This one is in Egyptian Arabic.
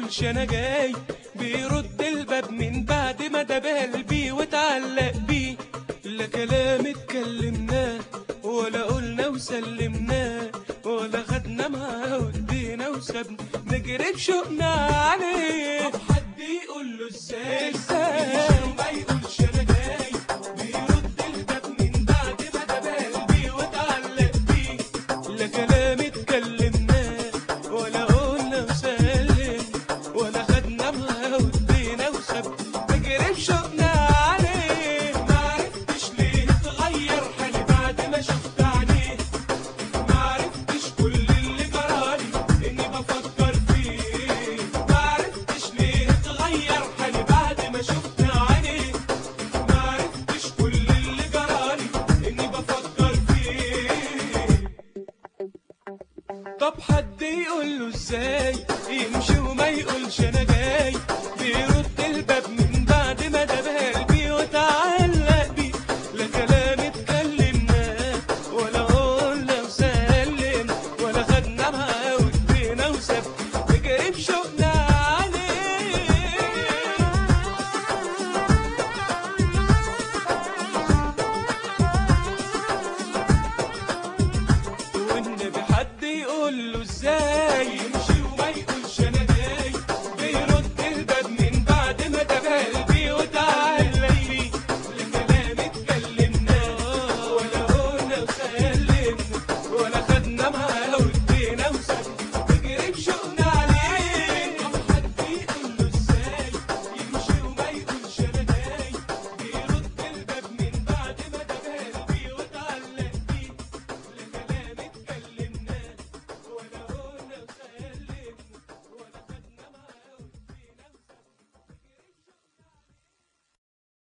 يقولش انا جاي بيرد الباب من بعد ما داب قلبي واتعلق بيه لا كلام اتكلمناه ولا قلنا وسلمناه ولا خدنا معاه وايدينا وسابنا نجري بشوقنا عليه طب حد يقول له ازاي ازاي ما يقولش انا جاي بيرد الباب من بعد ما داب قلبي واتعلق بيه لا كلام اتكلمناه ولا قلنا وسلم ولا خدنا معاه وايدينا وسابنا نجري بشوقنا عليه ما عرفتش ليه اتغير حالي بعد ما شفت عينيه ما عرفتش كل اللي جرالي اني بفكر فيه ما عرفتش ليه اتغير حالي بعد ما شفت عينيه ما عرفتش كل اللي جرالي اني بفكر فيه طب حد يقول له ازاي يمشي وما يقولش انا